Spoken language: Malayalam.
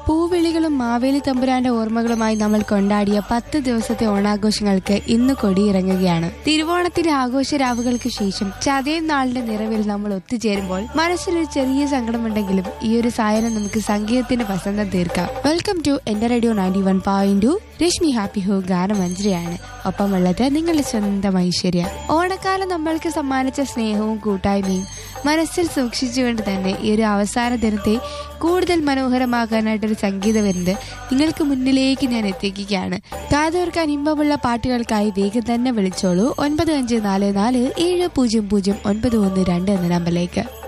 പൂവിളികളും മാവേലി തമ്പുരാന്റെ ഓർമ്മകളുമായി നമ്മൾ കൊണ്ടാടിയ പത്ത് ദിവസത്തെ ഓണാഘോഷങ്ങൾക്ക് ഇന്ന് കൊടിയിറങ്ങുകയാണ് തിരുവോണത്തിന്റെ ആഘോഷ രാവുകൾക്ക് ശേഷം ചതയം നാളിന്റെ നിറവിൽ നമ്മൾ ഒത്തുചേരുമ്പോൾ മനസ്സിലൊരു ചെറിയ സങ്കടമുണ്ടെങ്കിലും ഈ ഒരു സായനം നമുക്ക് സംഗീതത്തിന്റെ വസന്തം തീർക്കാം വെൽക്കം ടു എന്റെ radio ninety one point two Rashmi happy ഹോ ഗാനമഞ്ജരിയാണ് ഒപ്പമുള്ളത് നിങ്ങളുടെ സ്വന്തം ഐശ്വര്യ ഓണക്കാലം നമ്മൾക്ക് സമ്മാനിച്ച സ്നേഹവും കൂട്ടായ്മയും മനസ്സിൽ സൂക്ഷിച്ചുകൊണ്ട് തന്നെ ഈ ഒരു അവസാന ദിനത്തെ കൂടുതൽ മനോഹരമാക്കാനായിട്ടൊരു സംഗീത വരുന്നത് നിങ്ങൾക്ക് മുന്നിലേക്ക് ഞാൻ എത്തിക്കുകയാണ് കാതോർക്കാൻ ഇമ്പമുള്ള പാട്ടുകൾക്കായി വേഗം തന്നെ വിളിച്ചോളൂ ഒൻപത് അഞ്ച് നാല് നാല് ഏഴ് പൂജ്യം പൂജ്യം ഒൻപത് ഒന്ന് രണ്ട് എന്ന നമ്പറിലേക്ക്